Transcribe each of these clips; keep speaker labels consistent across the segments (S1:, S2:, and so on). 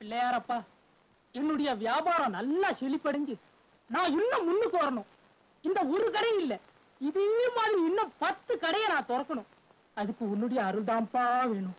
S1: பிள்ளையாரப்பா என்னுடைய வியாபாரம் நல்லா செழிப்படைஞ்சு நான் இன்னும் முன்னுக்கு வரணும் இந்த ஒரு கடை இல்ல இதே மாதிரி இன்னும் பத்து கடையை நான் திறக்கணும் அதுக்கு உன்னுடைய அருள்தான்ப்பா வேணும்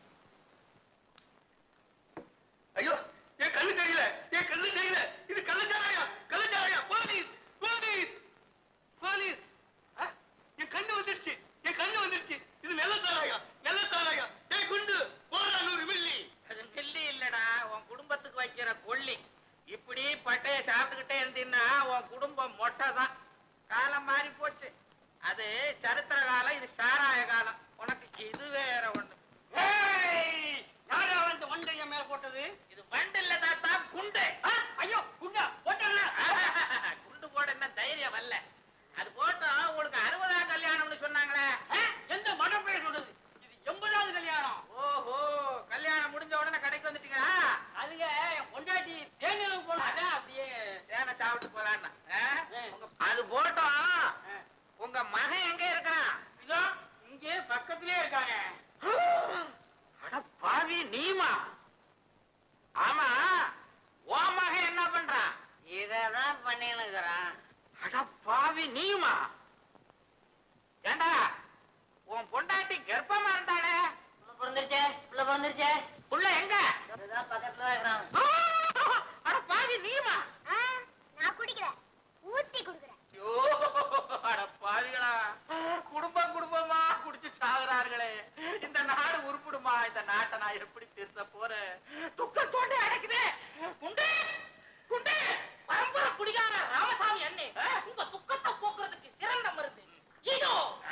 S2: ஐயோ என் கண்ணு தெரியல என் கண்ணு தெரியல இது கள்ளச்சாராயா கள்ளச்சாராயா போலீஸ் போலீஸ் போலீஸ் ஆ, என் கண்ணு வந்துருச்சு என் கண்ணு வந்துருச்சு இது நல்ல தாராயா நல்ல தாராயா ஏய் குண்டு போடுறா நூறு மில்லி
S3: அது நெல்லி இல்லடா உன் குடும்பத்துக்கு வைக்கிற கொள்ளி இப்படி பட்டைய சாப்பிட்டுக்கிட்டே இருந்தீன்னா உன் குடும்பம் மொட்டை தான் காலம் மாறி போச்சு அது சரித்திர காலம் இது சாராய காலம் உனக்கு இது வேற ஒண்ணு
S2: ஏய் யாரா வந்து வண்டைய மேல போட்டது
S3: இது வண்டு இல்ல தாத்தா குண்டு
S2: ஆ, ஐயோ குண்டா போட்டாங்க
S3: குண்டு போட என்ன தைரியம் வரல அது போட்டோம் உங்களுக்கு அறுபதாம் கல்யாணம்னு சொன்னாங்களே
S2: எந்த மடம் பேர் சொல்றது இது எண்பதாவது கல்யாணம்
S3: ஓஹோ கல்யாணம் முடிஞ்ச உடனே கடைக்கு வந்துட்டீங்களா
S2: அதுங்க என் பொண்டாட்டி தேனிலவு போல அதான் அப்படியே
S3: தேனை சாப்பிட்டு போலான்னா ஆ? உங்க- அது போட்டோம் உங்க மகன் எங்க இருக்கிறான்
S2: இதோ இங்கே பக்கத்திலே இருக்காங்க
S3: அட பாவி நீமா ஆமா உன் மகன் என்ன பண்றான் இததான் பண்ணினுக்கிறான் அட பாவி நீமா ஏண்டா உன் பொண்டாட்டி கர்ப்பமா இருந்தாளே
S4: பிறந்துருச்சே புள்ள பிறந்துருச்சே
S3: புள்ள எங்க
S4: இதுதான் பக்கத்துல தான் இருக்கிறான்
S3: ஆ! அட பாவி நீமா
S5: நான் குடிக்கிறேன் ஊத்தி குடுக்குறேன்
S3: ஐயோ, அட பாவிகளா குடும்பம் குடும்பமா குடிச்சு சாகுறார்களே இந்த நாடு உருப்பிடுமா இந்த நாட்டை நான் எப்படி திருத்த போறேன் துக்கத்தோட அடைக்குதே குண்டே குண்டே பரம்பரை குடிகார ராமசாமி அண்ணே உங்க துக்கத்தை போக்குறதுக்கு சிறந்த மருந்து இதோ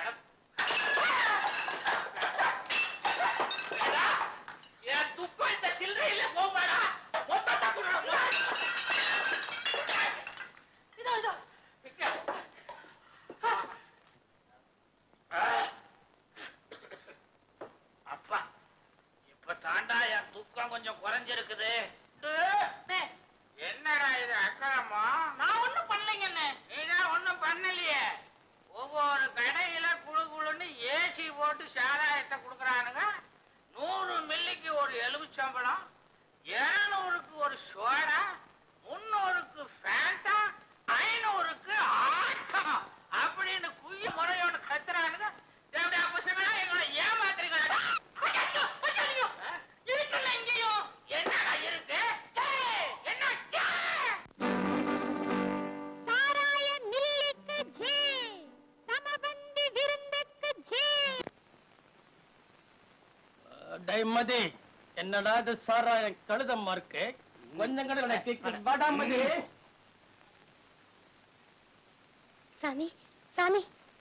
S3: ஏடா, என் துக்கம் இந்த சில்லறையில போமாடா மொத்தத்தை குடுறா இதோ இதோ இங்க. அப்பா இப்ப தாண்டா என் தூக்கம் கொஞ்சம் குறைஞ்சிருக்குது என்னடா இது அக்கறமா நான் ஒண்ணும் பண்ணலைங்க நீதான் ஒண்ணும் பண்ணலையே ஒவ்வொரு கடையில குழு குழுன்னு ஏசி போட்டு சாராயத்தை கொடுக்குறானுங்க நூறு மில்லிக்கு ஒரு எலுமிச்சம்பழம் இருநூறுக்கு ஒரு சோடா முன்னூறுக்கு ஃபேண்டா ஐநூறுக்கு ஆட்டம் அப்படின்னு குய்ய முறையோட கத்துறானுங்க தேவடா பசங்களா எங்களை ஏமாத்துறீங்களா ஐயோ, ஐயோ, இருக்குல்ல இங்கேயும் என்னடா இருக்கு ஏய், என்ன ஏய்!
S5: சாராய மில்லுக்கு ஜே சமபந்தி விருந்துக்கு ஜே
S1: டைமதி என்னடா இது சாராய கழுதம் இருக்கு கொஞ்சம் கடை கேட்க வாடாமதி
S5: சாமி சாமி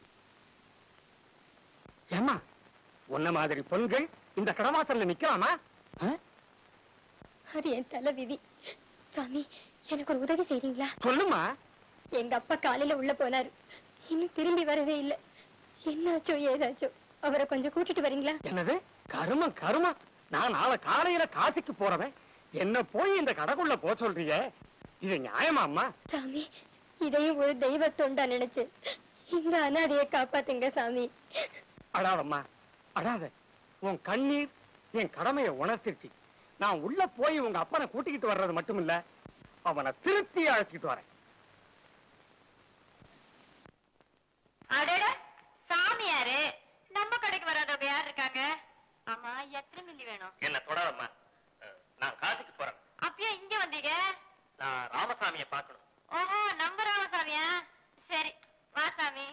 S6: ஏமா உன்ன மாதிரி பொண்கள் இந்த கடவாசல்ல நிக்கலாமா
S5: அது என் தலை விதி சாமி எனக்கு ஒரு உதவி செய்றீங்களா
S6: சொல்லுமா
S5: எங்க அப்பா காலையில உள்ள போனாரு இன்னும் திரும்பி வரவே இல்லை என்னாச்சோ ஏதாச்சோ அவரை கொஞ்சம் கூட்டிட்டு வரீங்களா
S6: என்னது கருமம் கருமம் நான் நாளை காலையில காசிக்கு போறவன் என்ன போய் இந்த கடைக்குள்ள போக சொல்றியே இது நியாயமா அம்மா
S5: சாமி இதையும் ஒரு தெய்வ தொண்டா நினைச்சு இந்த அனாதையை காப்பாத்துங்க சாமி
S6: அழாதம்மா அழாத உன் கண்ணீர் என் கடமையை உணர்த்திருச்சு நான் உள்ள போய் உங்க அப்பனை கூட்டிக்கிட்டு வர்றது மட்டும் இல்ல அவனை திருப்பி அழைச்சிட்டு வரேன்
S4: அடட சாமியாரு நம்ம கடைக்கு வராதவங்க யார் இருக்காங்க ஆமா எத்தனை மில்லி வேணும்
S6: என்ன தொடாதம்மா நான் காசிக்கு போறேன்
S4: அப்பயே இங்க வந்தீங்க
S6: நான் ராமசாமியை பார்க்கணும்
S4: ஓஹோ நம்ம ராமசாமியா சரி வா சாமி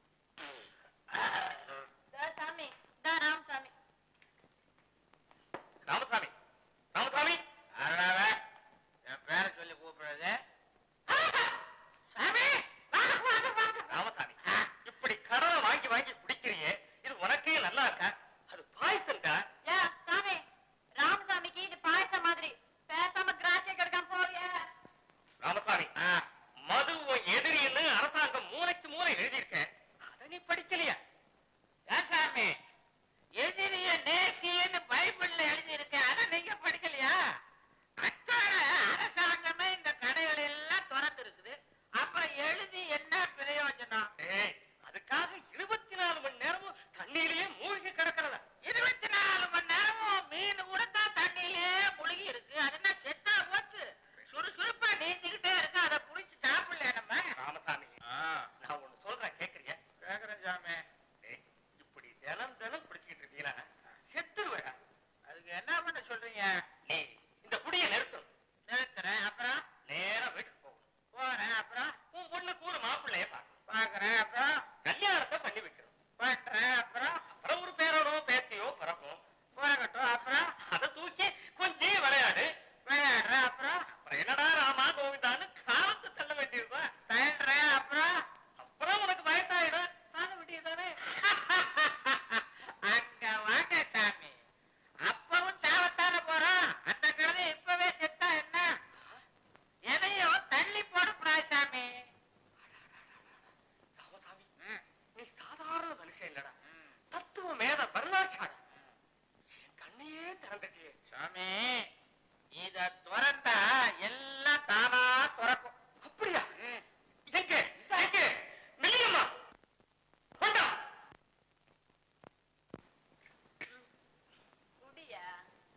S4: தா சாமி தா ராமசாமி
S6: ராமசாமி ராமசாமி
S3: அடாவ, என் பேரை சொல்லி கூப்பிடுறது சாமி
S6: ராமசாமி இப்படி கடனை வாங்கி வாங்கி குடிக்கிறியே இது உனக்கே நல்லா இருக்கா அது பாய்சன்டா
S4: யா சாமி ராமசாமிக்கு இது பாயசம் மாதிரி பேசாம கிராசிய கிடைக்காம போறிய
S6: ராமசாமி
S3: ஆ. ஐயா
S2: நீ இந்த குடியை நிறுத்தும்
S3: நிறுத்துறேன் அப்புறம்
S2: நேரா வீட்டுக்கு போகணும்
S3: போறேன் அப்புறம்
S2: உன் பொண்ணுக்கு ஒரு மாப்பிள்ளைய பார்க்கணும்
S3: பாக்குறேன் அப்புறம்
S2: கல்யாணத்தை பண்ணி வைக்கணும்
S3: பண்றேன் அப்புறம்
S2: அப்புறம் ஒரு பேரனோ பேத்தியோ பிறக்கும்
S3: போறகட்டும் அப்புறம்
S2: அதை தூக்கி கொஞ்சம் விளையாடு
S3: விளையாடுறேன் அப்புறம்
S2: அப்புறம் என்னடா ராமா கோவிந்தான்னு காலத்து தள்ள வேண்டியதுதான்
S3: தள்ளுறேன் அப்புறம்
S2: அப்புறம் உனக்கு வயசாயிடும் சாக வேண்டியதுதானே
S3: அங்க வாங்க சாமி அப்பவும் சாவத்தான போறோம் அந்த கழுதை இப்பவே செத்தா என்ன எதையும் தள்ளி போடக்கூடாது சாமி
S2: ராமசாமி நீ சாதாரண மனுஷன் இல்லடா தத்துவ மேத வரலாற்றாடா என் கண்ணையே திறந்துட்டியே
S3: சாமி இத துறந்தா எல்லாம் தானா துறக்கும்
S2: அப்படியா எங்க எங்க நில்லுமா கொண்டா
S4: குடியா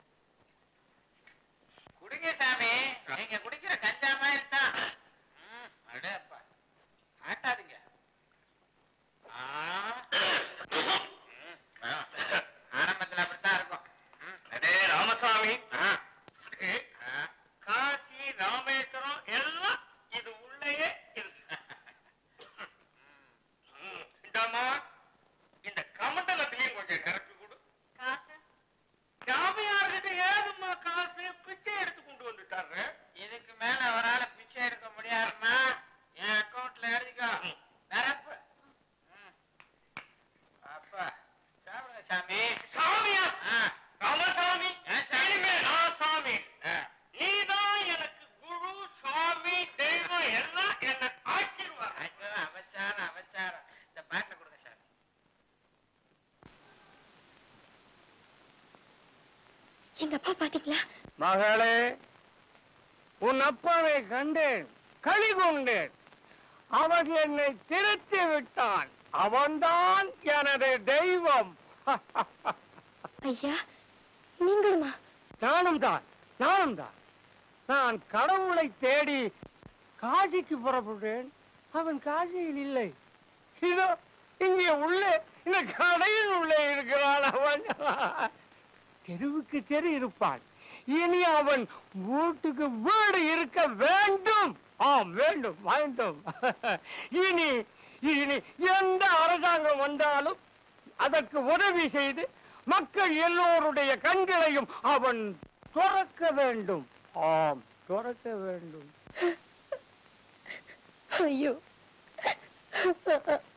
S3: குடிங்க சாமி நீங்க குடிக்கிற கஞ்சா மாதிரி தான் ம், அடேப்பா ஆட்டாதீங்க ஆ. ம், ஆ. ஆரம்பத்துல அப்படித்தான் இருக்கும் ம்,
S2: அடே ராமசாமி
S3: ஆ.
S2: அடே, காசி ராமேஸ்வரம் எல்லாம் இது உள்ளேயே இருக்கு ம், இந்தாம்மா இந்த கமண்டலத்திலையும் கொஞ்சம் கரைச்சு கொடு
S4: காசு
S2: ஜாமியார்கிட்ட ஏதும்மா காசு பிச்சை எடுத்து கொண்டு வந்துட்டாரு
S3: இதுக்கு மேல அவரால பிச்சை எடுக்க முடியாதுமா என் அக்கவுண்ட்ல எழுதிக்கோ நிரப்பு ம். அப்பா சாப்பிடுங்க சாமி
S2: சாமியா
S3: ஆ.
S2: ராமசாமி
S3: ஏன் சாமி?
S2: இனிமே நான் சாமி
S3: ஆ.
S2: நீதான் எனக்கு குரு சாமி தெய்வம் எல்லாம் என்ன ஆச்சரியம்
S3: ஐயோ, அபச்சாரம் அபச்சாரம் இந்த பாட்டை கொடுங்க சாமி
S5: எங்க அப்பா பாத்தீங்களா
S6: மகளே உன் அப்பாவை கண்டேன் களி கொண்டேன் அவன் என்னை திருத்தி விட்டான் அவன்தான் எனது தெய்வம்
S5: ஐயா நீங்களுமா
S6: நானும் தான் நானும் தான் நான் கடவுளை தேடி காசிக்கு புறப்பட்டேன் அவன் காசியில் இல்லை இதோ இங்கே உள்ளே இந்த கடையில் உள்ளே இருக்கிறான் அவன் தெருவுக்கு தெரு இருப்பான் இனி அவன் வீட்டுக்கு வீடு இருக்க வேண்டும் ஆம் வேண்டும் வேண்டும் இனி இனி எந்த அரசாங்கம் வந்தாலும் அதற்கு உதவி செய்து மக்கள் எல்லோருடைய கண்களையும் அவன் துறக்க வேண்டும் ஆம் துறக்க வேண்டும்
S5: ஐயோ